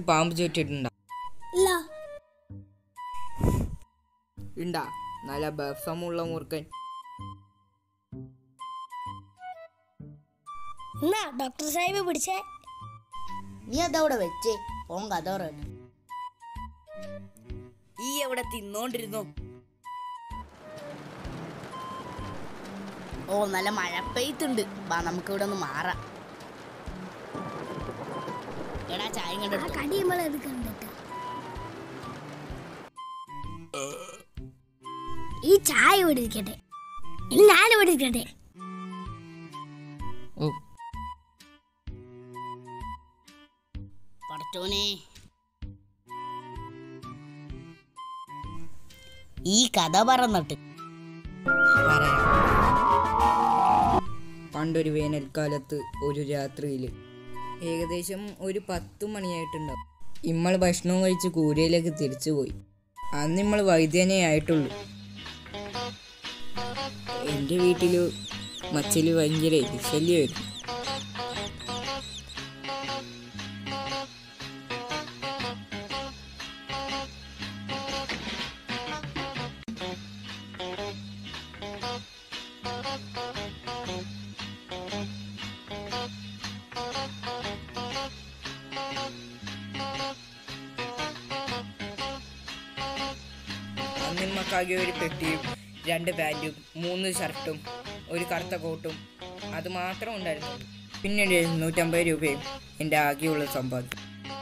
പാമ്പ് ചുറ്റിട്ടുണ്ടോ ഇല്ല ഉണ്ടാ നല്ല ബസമുള്ള മൂർക്കൻ എന്നാ ഡോക്ടർ സാഹിബ് പിടിച്ചേ നീ അതവിടെ വെച്ചേ ഓൻ കഥ പറയട്ടെ ഈ എവിടെ തിന്നോണ്ടിരുന്നു ഓ നല്ല മഴ പെയ്ത്തുണ്ട് വാ നമുക്ക് ഇവിടെ ഒന്ന് മാറാം എടാ ചായ ആ കണ്ടെടുത്തു കടി നമ്മൾ എടുക്കണ്ടിട്ട് ഈ ചായ ഇവിടെ ഇരിക്കട്ടെ ഇനി ഞാൻ ഇവിടെ ഇരിക്കട്ടെ ഓ പടച്ചോനെ ഈ കഥ പറഞ്ഞിട്ട് പറയാം പണ്ടൊരു വേനൽക്കാലത്ത് ഒരു രാത്രിയിൽ ഏകദേശം ഒരു പത്ത് മണിയായിട്ടുണ്ടാവും ഇമ്മൾ ഭക്ഷണവും കഴിച്ച് കൂരയിലേക്ക് തിരിച്ചു പോയി അന്ന് നമ്മൾ വൈദ്യനെ ആയിട്ടുള്ളൂ എൻ്റെ വീട്ടിൽ മച്ചിൽ ഭയങ്കര ശല്യമായിരുന്നു അന്ന് ഇമ്മക്കാകെ ഒരു പെട്ടിയും രണ്ട് പാൻറ്റും മൂന്ന് ഷർട്ടും ഒരു കറുത്ത കോട്ടും അത് മാത്രം ഉണ്ടായിരുന്നു പിന്നീട് എഴുന്നൂറ്റമ്പത് രൂപയും എൻ്റെ ആകെയുള്ള സമ്പാദ്യം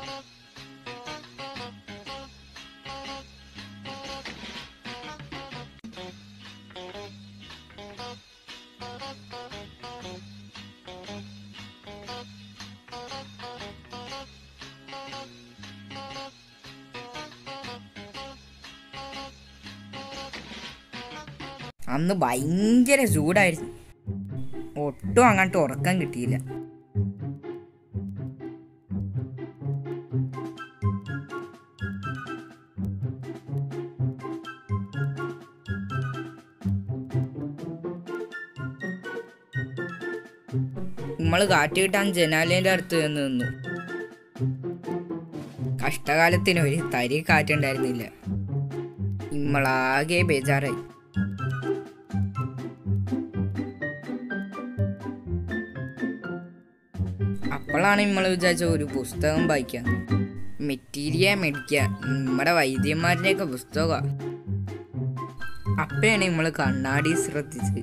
അന്ന് ഭയങ്കര ചൂടായിരുന്നു ഒട്ടും അങ്ങോട്ട് ഉറക്കം കിട്ടിയില്ല നമ്മള് കാറ്റ് കിട്ടാൻ ജനാലേന്റെ അടുത്ത് ചെന്ന് നിന്നു കഷ്ടകാലത്തിന് ഒരു തരി കാറ്റുണ്ടായിരുന്നില്ല നമ്മളാകെ ബേജാറായി അപ്പോഴാണ് നമ്മൾ വിചാരിച്ച ഒരു പുസ്തകം വായിക്കാൻ മെറ്റീരിയ മേടിക്കുക നമ്മുടെ വൈദ്യന്മാരുടെയൊക്കെ പുസ്തകമാണ് അപ്പോഴാണ് നമ്മൾ കണ്ണാടി ശ്രദ്ധിച്ചത്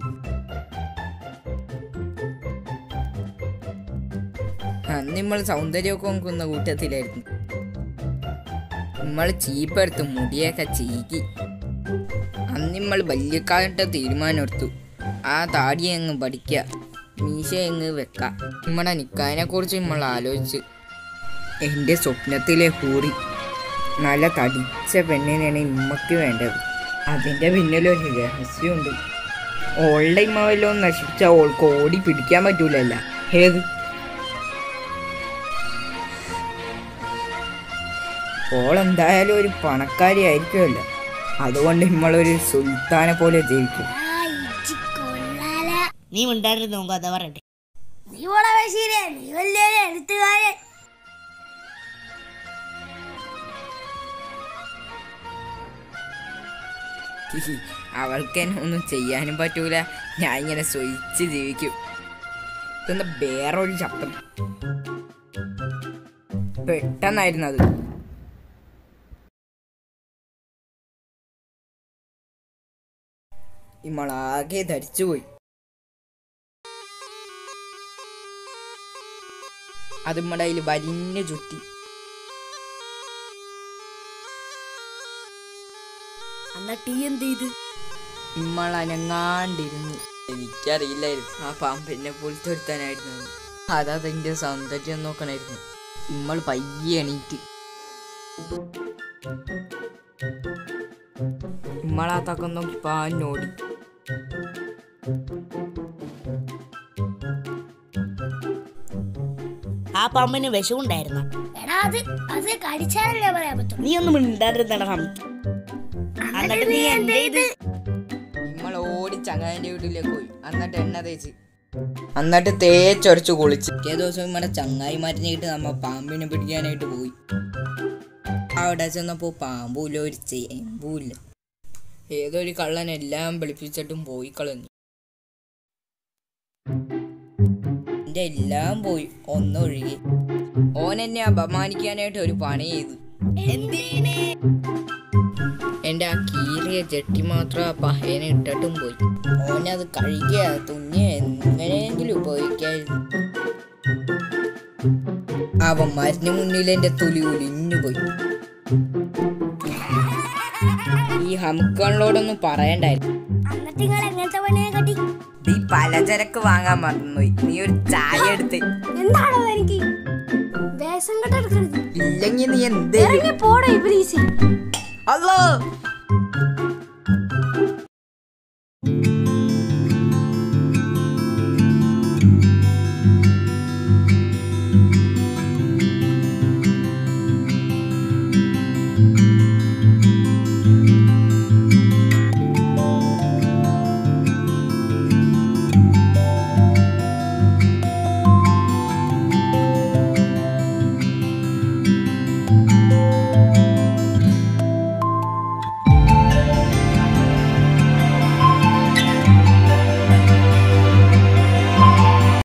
അന്ന് നമ്മൾ സൗന്ദര്യമൊക്കെ നോക്കുന്ന കൂട്ടത്തിലായിരുന്നു നമ്മൾ ചീപ്പെടുത്ത് മുടിയൊക്കെ ചീകി അന്ന് നമ്മൾ വലിയക്കാലത്തെ തീരുമാനം എടുത്തു ആ താടി അങ്ങ് പഠിക്കുക മീശ അങ്ങ് വെക്ക നമ്മുടെ നിക്കാനെ കുറിച്ച് നമ്മൾ ആലോചിച്ച് എൻ്റെ സ്വപ്നത്തിലെ ഹൂറി നല്ല തടിച്ച പെണ്ണിനാണ് ഇമ്മക്ക് വേണ്ടത് അതിൻ്റെ പിന്നിലൊരു രഹസ്യമുണ്ട് ഓളുടെ ഇമ്മ വല്ലതും നശിപ്പിച്ചാൽ ഓൾക്ക് ഓടി പിടിക്കാൻ പറ്റൂലല്ല ഏത് ഓളെന്തായാലും ഒരു പണക്കാരി ആയിരിക്കുമല്ലോ അതുകൊണ്ട് നമ്മളൊരു സുൽത്താനെ പോലെ ജീവിക്കും ആ ഇച്ചി കൊള്ളാല നീ മിണ്ടായിരുന്നു കഥ പറയട്ടെ നീ പോടാ ബഷീരെ നീ വലിയൊരു എഴുത്തുകാരൻ ഹിഹി, അവൾക്ക് എന്നെ ഒന്നും ചെയ്യാനും പറ്റൂല ഞാൻ ഇങ്ങനെ സ്വയിച്ച് ജീവിക്കും ഇതെന്താ വേറൊരു ശബ്ദം പെട്ടെന്നായിരുന്നു അത് ഇമ്മളാകെ ധരിച്ചുപോയി അത് നമ്മുടെ കയ്യിൽ വലിഞ്ഞ ചുറ്റി അന്നാ ടീ എന്ത് ചെയ്ത് ഇമ്മൾ അനങ്ങാണ്ടിരുന്നു എനിക്കറിയില്ലായിരുന്നു ആ പാമ്പിനെ പുൽത്തൊരുത്താനായിരുന്നു അതതിന്റെ സൗന്ദര്യം നോക്കണായിരുന്നു ഇമ്മൾ പയ്യെ എണീറ്റ് ഇമ്മളാ തക്കം നോക്കി പാഞ്ഞോടി ആ പാമ്പിന് വിഷമുണ്ടായിരുന്ന എടാ അത് അത് കടിച്ചാലല്ലേ പറയാൻ പറ്റും നീ ഒന്നും മിണ്ടാണ്ടിരുന്നടാ ഹംസ എന്നിട്ട് നീ എന്ത് ചെയ്ത് ഇമ്മൾ ഓടി ചങ്ങാതിന്റെ വീട്ടിലേക്ക് പോയി എന്നിട്ട് എണ്ണ തേച്ച് എന്നിട്ട് തേച്ചൊരച്ച് കുളിച്ച് പിറ്റേ ദിവസം നമ്മുടെ ചങ്ങായിമാരിനായിട്ട് നമ്മ പാമ്പിനെ പിടിക്കാനായിട്ട് പോയി അവിടെ ചെന്നപ്പോ പാമ്പൂല്ല ഒരു ചേമ്പൂല്ല ഏതൊരു കള്ളൻ എല്ലാം വെളുപ്പിച്ചിട്ടും പോയി കളഞ്ഞു എന്റെ എല്ലാം പോയി ഒന്നൊഴുകി ഓൻ എന്നെ അപമാനിക്കാനായിട്ട് ഒരു പണി ചെയ്തു എന്റെ ആ കീറിയ ചെട്ടി മാത്രം ആ പഹേനെ ഇട്ടിട്ടും പോയി ഓനത് കഴുകിയ തുന്നിയ എങ്ങനെയെങ്കിലും ഉപയോഗിക്കായിരുന്നു അവന്മാരിന് മുന്നിൽ എന്റെ തൊലി ഒലിഞ്ഞു പോയി ഈ ഹമുക്കളിനോടൊന്നും പറയണ്ടായിരുന്നു എന്നിട്ട് നിങ്ങൾ എങ്ങനത്തെ പണിയെ കട്ടി നീ പലചരക്ക് വാങ്ങാൻ മറന്നുപോയി നീ ഒരു ചായ എടുത്ത് എന്താണോ എനിക്ക് വേഷം കെട്ടെടുക്കരുത് ഇല്ലെങ്കിൽ നീ എന്ത് ഇറങ്ങി പോടോ ഇബ്രീസി അല്ലോ